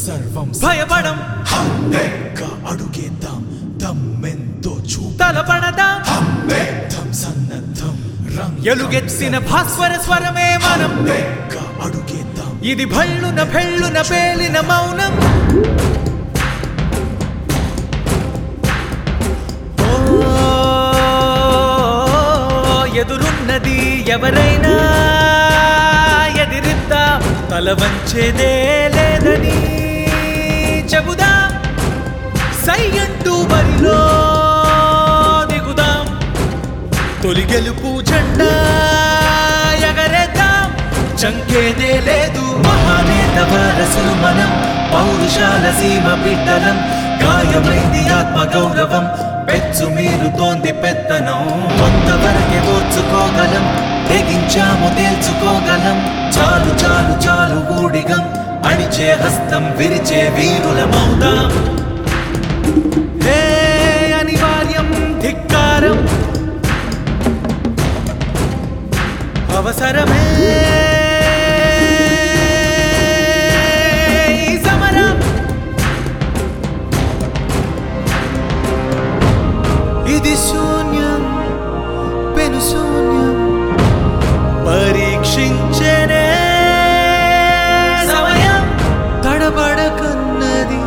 సర్వం భయపడం హమ్మెక్క అడుగేద్దాం దమ్మెంతో చూపు తలపడదాం హమ్మెద్దం సన్నద్ధం రంగ ఎలుగెత్తిన భాస్వర స్వరమే మనం హమ్మెక్క అడుగేద్దాం ఇది భళ్ళున భెళ్ళున పేలిన మౌనం ఓ, ఎదురున్నది ఎవరైనా ఎదిరిద్దా తల వంచేదే లేదని చెబుదాం సై అంటూ బరిలో దిగుదాం తొలి గెలుపు జెండా ఎగరేద్దాం చంకేదే లేదు మహానేత వారసులు మనం పౌరుషాల సీమ బిడ్డలం గాయమైంది ఆత్మ గౌరవం పెచ్చు మీరుతోంది పెత్తనం కొంతవరకే ఓర్చుకోగలం తెగించాము తేల్చుకోగలం చాలు చాలు చాలు ఊడిగం అణిచే హస్తం విరిచే వీరులమవుదాం హే అనివార్యం ధిక్కారం అవసరమే ఈ సమరం ఇది శూన్యం పెను శూన్యం పరీక్షించనే సమయం తడబడకన్నది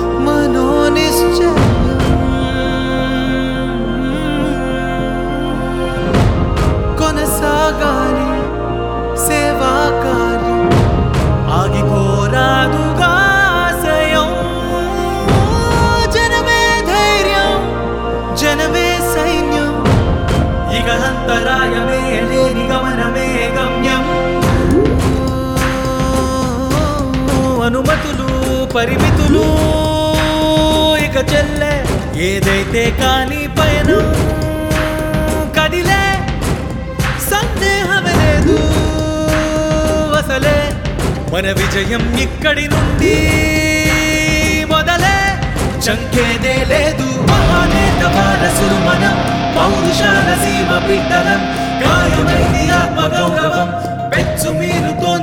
మనోనిశ్చయం కొనసాగాలి సేవా కార్యం ఆగిపోరాదుగా ఆశయం జనమే ధైర్యం జనమే సైన్యం ఇక అంతరాయమే లేని గమనమే గమ్యం అనుమతులు పరిమితులు ఇక చెల్లె ఏదైతే కాని పయనం కదిలే సందేహమే లేదు అసలే మన విజయం ఇక్కడి నుండి మొదలే చంకేదే లేదు మహానేత వారసులు మనం పౌరుషాల సీమ బిడ్డలం గాయమైంది ఆత్మ గౌరవం పెచ్చు మీరుతో